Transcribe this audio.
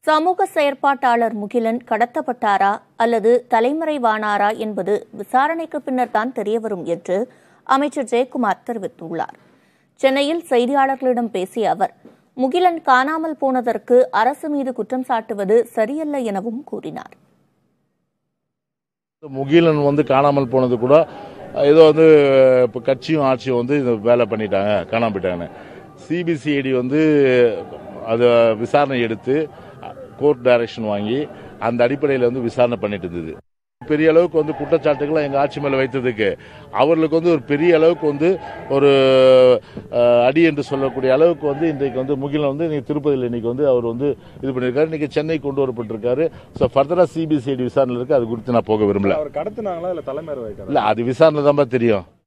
சமூக செயற்பாட்டாளர் முகிலன் கடத்தப்பட்டாரா அல்லது தலைமறைவானாரா என்பது விசாரணைக்கு பின்னர் தான் தெரியவரும் என்று அமைச்சர் ஜெயக்குமார் தெரிவித்துள்ளார் சென்னையில் செய்தியாளர்களிடம் பேசிய அவர் முகிலன் காணாமல் போனதற்கு அரசு மீது குற்றம் சாட்டுவது சரியல்ல எனவும் கூறினார் முகிலன் வந்து காணாமல் போனது கூட ஏதோ வந்து இப்போ கட்சியும் ஆட்சியும் வந்து இந்த வேலை பண்ணிட்டாங்க காணாம போயிட்டாங்க சிபிசிஐடி வந்து அதை விசாரணை எடுத்து கோர்ட் டைரக்ஷன் வாங்கி அந்த அடிப்படையில் வந்து விசாரணை பண்ணிட்டு இருந்தது பெரிய அளவுக்கு வந்து குற்றச்சாட்டுகளை எங்கள் ஆட்சி மேலே வைத்ததுக்கு அவர்களுக்கு வந்து ஒரு பெரிய அளவுக்கு வந்து ஒரு அஹ், அடி என்று சொல்லக்கூடிய அளவுக்கு வந்து இன்றைக்கு வந்து முகிலன் வந்து இன்னைக்கு திருப்பதியில் இன்னைக்கு வந்து அவர் வந்து இது பண்ணியிருக்காரு இன்னைக்கு சென்னை கொண்டு வரப்பட்டிருக்காரு ஸோ ஃபர்தராக சிபிசிஐடி விசாரணை இருக்கு அது குறித்து நான் போக விரும்பல அவர் கடத்துனாங்களா இல்ல தலைமையில் வைக்கிறார் இல்ல அது விசாரணை தான் தெரியும்